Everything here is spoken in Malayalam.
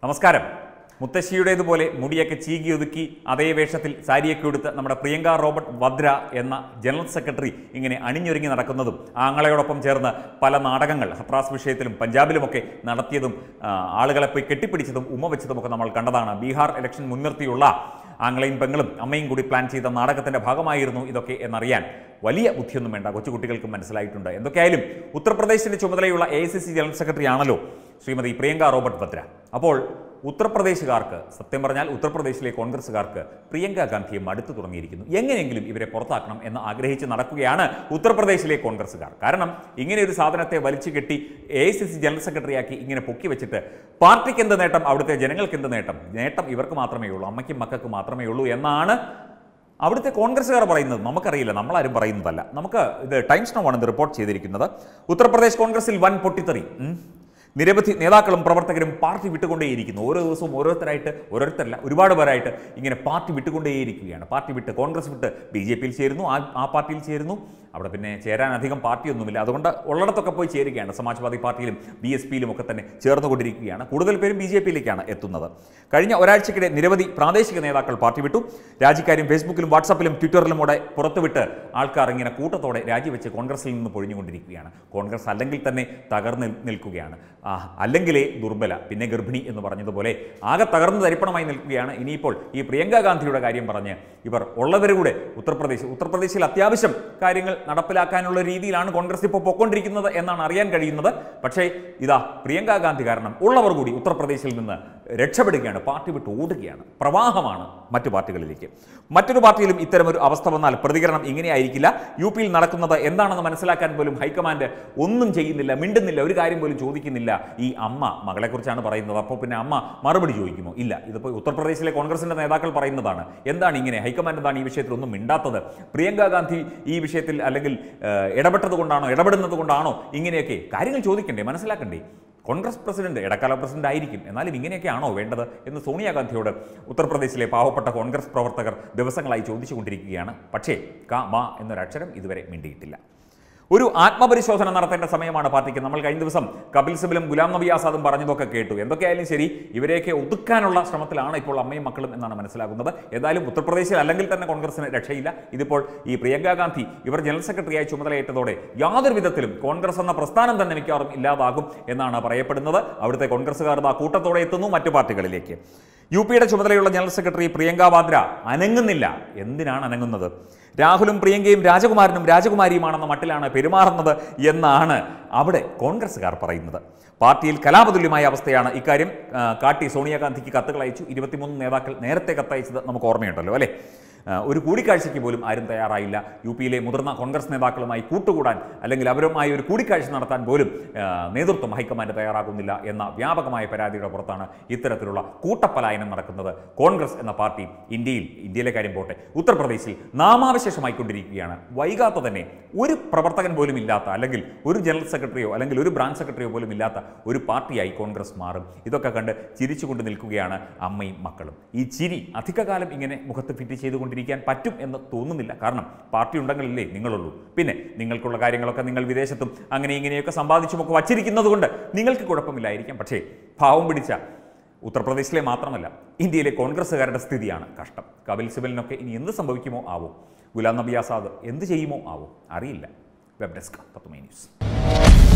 നമസ്കാരം മുത്തശ്ശിയുടേതുപോലെ മുടിയൊക്കെ ചീകി ഒതുക്കി അതേ വേഷത്തിൽ സാരിയൊക്കെ എടുത്ത് നമ്മുടെ പ്രിയങ്ക റോബർട്ട് വദ്ര എന്ന ജനറൽ സെക്രട്ടറി ഇങ്ങനെ അണിഞ്ഞൊരുങ്ങി നടക്കുന്നതും ആങ്ങളയോടൊപ്പം ചേർന്ന് പല നാടകങ്ങൾ ഹത്രാസ് വിഷയത്തിലും പഞ്ചാബിലുമൊക്കെ നടത്തിയതും ആ, ആളുകളെ പോയി കെട്ടിപ്പിടിച്ചതും ഉമ്മ വെച്ചതുമൊക്കെ നമ്മൾ കണ്ടതാണ് ബീഹാർ ഇലക്ഷൻ മുൻനിർത്തിയുള്ള ആങ്ങളെയും പെങ്ങളും അമ്മയും കൂടി പ്ലാൻ ചെയ്ത നാടകത്തിന്റെ ഭാഗമായിരുന്നു ഇതൊക്കെ എന്നറിയാൻ വലിയ ബുദ്ധിയൊന്നും വേണ്ട കൊച്ചുകുട്ടികൾക്കും മനസ്സിലായിട്ടുണ്ട് എന്തൊക്കെയായാലും ഉത്തർപ്രദേശിന്റെ ചുമതലയുള്ള എ ജനറൽ സെക്രട്ടറി ആണല്ലോ ശ്രീമതി പ്രിയങ്ക റോബർട്ട് ഭദ്ര അപ്പോൾ ഉത്തർപ്രദേശുകാർക്ക് സത്യം പറഞ്ഞാൽ ഉത്തർപ്രദേശിലെ കോൺഗ്രസ്സുകാർക്ക് പ്രിയങ്ക ഗാന്ധിയെ മടുത്തു തുടങ്ങിയിരിക്കുന്നു എങ്ങനെയെങ്കിലും ഇവരെ പുറത്താക്കണം എന്ന് ആഗ്രഹിച്ച് നടക്കുകയാണ് ഉത്തർപ്രദേശിലെ കോൺഗ്രസ്സുകാർ കാരണം ഇങ്ങനെ ഒരു സാധനത്തെ വലിച്ചു കെട്ടി എ ജനറൽ സെക്രട്ടറിയാക്കി ഇങ്ങനെ പൊക്കി വെച്ചിട്ട് പാർട്ടിക്ക് എന്ത് നേട്ടം അവിടുത്തെ ജനങ്ങൾക്ക് എന്ത് നേട്ടം നേട്ടം ഇവർക്ക് മാത്രമേ ഉള്ളൂ അമ്മയ്ക്കും മക്കൾക്ക് മാത്രമേ ഉള്ളൂ എന്നാണ് അവിടുത്തെ കോൺഗ്രസ്സുകാർ പറയുന്നത് നമുക്കറിയില്ല നമ്മളാരും പറയുന്നതല്ല നമുക്ക് ഇത് ടൈംസ് നോ ആണ് ഇത് റിപ്പോർട്ട് ചെയ്തിരിക്കുന്നത് ഉത്തർപ്രദേശ് കോൺഗ്രസിൽ വൻ പൊട്ടിത്തെറി ഉം. നിരവധി നേതാക്കളും പ്രവർത്തകരും പാർട്ടി വിട്ടുകൊണ്ടേയിരിക്കുന്നു ഓരോ ദിവസവും ഓരോരുത്തരായിട്ട് ഓരോരുത്തരല്ല ഒരുപാട് പേരായിട്ട് ഇങ്ങനെ പാർട്ടി വിട്ടുകൊണ്ടേയിരിക്കുകയാണ് പാർട്ടി വിട്ട് കോൺഗ്രസ് വിട്ട് ബി ജെ പിയിൽ ചേരുന്നു ആ ആ പാർട്ടിയിൽ ചേരുന്നു അവിടെ പിന്നെ ചേരാൻ അധികം പാർട്ടിയൊന്നുമില്ല അതുകൊണ്ട് ഉള്ളിടത്തൊക്കെ പോയി ചേരുകയാണ് സമാജ്വാദി പാർട്ടിയിലും ബി എസ് പിയിലും ഒക്കെ തന്നെ ചേർന്നുകൊണ്ടിരിക്കുകയാണ് കൂടുതൽ പേരും ബി ജെ പിയിലേക്കാണ് എത്തുന്നത് കഴിഞ്ഞ ഒരാഴ്ചക്കിടെ നിരവധി പ്രാദേശിക നേതാക്കൾ പാർട്ടി വിട്ടു രാജിക്കാരും ഫേസ്ബുക്കിലും വാട്സാപ്പിലും ട്വിറ്ററിലുമൂടെ പുറത്തുവിട്ട് ആൾക്കാർ ഇങ്ങനെ കൂട്ടത്തോടെ രാജിവെച്ച് കോൺഗ്രസിൽ നിന്ന് പൊഴിഞ്ഞുകൊണ്ടിരിക്കുകയാണ് കോൺഗ്രസ് അല്ലെങ്കിൽ തന്നെ തകർന്ന് നിൽക്കുകയാണ് ആ, അല്ലെങ്കിലേ ദുർബല പിന്നെ ഗർഭിണി എന്ന് പറഞ്ഞതുപോലെ ആകെ തകർന്ന് തരിപ്പണമായി നിൽക്കുകയാണ് ഇനിയിപ്പോൾ ഈ പ്രിയങ്ക ഗാന്ധിയുടെ കാര്യം പറഞ്ഞ് ഇവർ ഉള്ളവരുടെ ഉത്തർപ്രദേശ് ഉത്തർപ്രദേശിൽ അത്യാവശ്യം കാര്യങ്ങൾ നടപ്പിലാക്കാനുള്ള രീതിയിലാണ് കോൺഗ്രസ് ഇപ്പോൾ പൊയ്ക്കൊണ്ടിരിക്കുന്നത് എന്നാണ് അറിയാൻ കഴിയുന്നത് പക്ഷേ ഇതാ പ്രിയങ്ക ഗാന്ധി കാരണം ഉള്ളവർ കൂടി ഉത്തർപ്രദേശിൽ നിന്ന് രക്ഷപ്പെടുകയാണ് പാർട്ടി വിട്ട് ഓടുകയാണ് പ്രവാഹമാണ് മറ്റു പാർട്ടികളിലേക്ക് മറ്റൊരു പാർട്ടിയിലും ഇത്തരമൊരു അവസ്ഥ വന്നാൽ പ്രതികരണം ഇങ്ങനെയായിരിക്കില്ല യു പിയിൽ നടക്കുന്നത് എന്താണെന്ന് മനസ്സിലാക്കാൻ പോലും ഹൈക്കമാൻഡ് ഒന്നും ചെയ്യുന്നില്ല മിണ്ടുന്നില്ല ഒരു കാര്യം പോലും ചോദിക്കുന്നില്ല ഈ അമ്മ മകളെക്കുറിച്ചാണ് പറയുന്നത് അപ്പോൾ പിന്നെ അമ്മ മറുപടി ചോദിക്കുമോ ഇല്ല ഇതിപ്പോൾ ഉത്തർപ്രദേശിലെ കോൺഗ്രസിന്റെ നേതാക്കൾ പറയുന്നതാണ് എന്താണ് ഇങ്ങനെ ഹൈക്കമാൻഡ് എന്താണ് ഈ വിഷയത്തിൽ ഒന്നും മിണ്ടാത്തത് പ്രിയങ്ക ഗാന്ധി ഈ വിഷയത്തിൽ അല്ലെങ്കിൽ ഏഹ്, ഇടപെട്ടത് കൊണ്ടാണോ ഇടപെടുന്നത് കൊണ്ടാണോ ഇങ്ങനെയൊക്കെ കാര്യങ്ങൾ ചോദിക്കണ്ടേ മനസ്സിലാക്കണ്ടേ കോൺഗ്രസ് പ്രസിഡന്റ് ഇടക്കാല പ്രസിഡന്റ് ആയിരിക്കും എന്നാലും ഇങ്ങനെയൊക്കെയാണോ വേണ്ടത് എന്ന് സോണിയാഗാന്ധിയോട് ഉത്തർപ്രദേശിലെ പാവപ്പെട്ട കോൺഗ്രസ് പ്രവർത്തകർ ദിവസങ്ങളായി ചോദിച്ചുകൊണ്ടിരിക്കുകയാണ് പക്ഷേ ക മ എന്നൊരക്ഷരം ഇതുവരെ മിണ്ടിയിട്ടില്ല ഒരു ആത്മപരിശോധന നടത്തേണ്ട സമയമാണ് പാർട്ടിക്ക് നമ്മൾ കഴിഞ്ഞ ദിവസം കപിൽ സിബലും ഗുലാം നബി ആസാദും പറഞ്ഞതൊക്കെ കേട്ടു എന്തൊക്കെയായാലും ശരി ഇവരെയൊക്കെ ഒതുക്കാനുള്ള ശ്രമത്തിലാണ് ഇപ്പോൾ അമ്മയും മക്കളും എന്നാണ് മനസ്സിലാകുന്നത് ഏതായാലും ഉത്തർപ്രദേശിൽ അല്ലെങ്കിൽ തന്നെ കോൺഗ്രസിന് രക്ഷയില്ല ഇതിപ്പോൾ ഈ പ്രിയങ്ക ഗാന്ധി ഇവർ ജനറൽ സെക്രട്ടറിയായി ചുമതലയേറ്റതോടെ യാതൊരു വിധത്തിലും കോൺഗ്രസ് എന്ന പ്രസ്ഥാനം തന്നെ മിക്കവാറും ഇല്ലാതാകും എന്നാണ് പറയപ്പെടുന്നത് അവിടുത്തെ കോൺഗ്രസ്സുകാർ ആ കൂട്ടത്തോടെ എത്തുന്നു മറ്റു പാർട്ടികളിലേക്ക് യു പിയുടെ ചുമതലയുള്ള ജനറൽ സെക്രട്ടറി പ്രിയങ്ക വാദ്ര അനങ്ങുന്നില്ല എന്തിനാണ് അനങ്ങുന്നത് രാഹുലും പ്രിയങ്കയും രാജകുമാരനും രാജകുമാരിയുമാണെന്ന മട്ടിലാണ് പെരുമാറുന്നത് എന്നാണ് അവിടെ കോൺഗ്രസ്സുകാർ പറയുന്നത് പാർട്ടിയിൽ കലാപതുല്യമായ അവസ്ഥയാണ് ഇക്കാര്യം ആ, കാട്ടി സോണിയാഗാന്ധിക്ക് കത്തുകൾ അയച്ചു ഇരുപത്തിമൂന്ന് നേതാക്കൾ നേരത്തെ കത്തയച്ചത് നമുക്ക് ഓർമ്മയുണ്ടല്ലോ അല്ലേ ആ, ഒരു കൂടിക്കാഴ്ചയ്ക്ക് പോലും ആരും തയ്യാറായില്ല യു പിയിലെ മുതിർന്ന കോൺഗ്രസ് നേതാക്കളുമായി കൂട്ടുകൂടാൻ അല്ലെങ്കിൽ അവരുമായി ഒരു കൂടിക്കാഴ്ച നടത്താൻ പോലും ആ, നേതൃത്വം ഹൈക്കമാൻഡ് തയ്യാറാകുന്നില്ല എന്ന വ്യാപകമായ പരാതിയുടെ പുറത്താണ് ഇത്തരത്തിലുള്ള കൂട്ടപ്പലായനം നടക്കുന്നത് കോൺഗ്രസ് എന്ന പാർട്ടി ഇന്ത്യയിൽ ഇന്ത്യയിലെ കാര്യം പോട്ടെ ഉത്തർപ്രദേശിൽ നാമാവശേഷമായിക്കൊണ്ടിരിക്കുകയാണ് വൈകാതെ തന്നെ ഒരു പ്രവർത്തകൻ പോലും ഇല്ലാത്ത അല്ലെങ്കിൽ ഒരു ജനറൽ സെക്രട്ടറിയോ അല്ലെങ്കിൽ ഒരു ബ്രാഞ്ച് സെക്രട്ടറിയോ പോലും ഇല്ലാത്ത ഒരു പാർട്ടിയായി കോൺഗ്രസ് മാറും ഇതൊക്കെ കണ്ട് ചിരിച്ചുകൊണ്ട് നിൽക്കുകയാണ് അമ്മയും മക്കളും ഈ ചിരി അധികകാലം ഇങ്ങനെ മുഖത്ത് ഫിറ്റ് ചെയ്തുകൊണ്ടിരിക്കാൻ പറ്റും എന്ന് തോന്നുന്നില്ല കാരണം പാർട്ടി ഉണ്ടെങ്കിലല്ലേ നിങ്ങളുള്ളൂ പിന്നെ നിങ്ങൾക്കുള്ള കാര്യങ്ങളൊക്കെ നിങ്ങൾ വിദേശത്തും അങ്ങനെ ഇങ്ങനെയൊക്കെ സമ്പാദിച്ചുമൊക്കെ വച്ചിരിക്കുന്നത് കൊണ്ട് നിങ്ങൾക്ക് കുഴപ്പമില്ലായിരിക്കാം പക്ഷേ ഭാവം പിടിച്ച ഉത്തർപ്രദേശിലെ മാത്രമല്ല ഇന്ത്യയിലെ കോൺഗ്രസ്സുകാരുടെ സ്ഥിതിയാണ് കഷ്ടം കപിൽ സിബലിനൊക്കെ ഇനി എന്ത് സംഭവിക്കുമോ ആവോ ഗുലാം നബി ആസാദ് എന്ത് ചെയ്യുമോ ആവോ അറിയില്ല വെബ് ഡെസ്ക് പത്തുമൈ ന്യൂസ്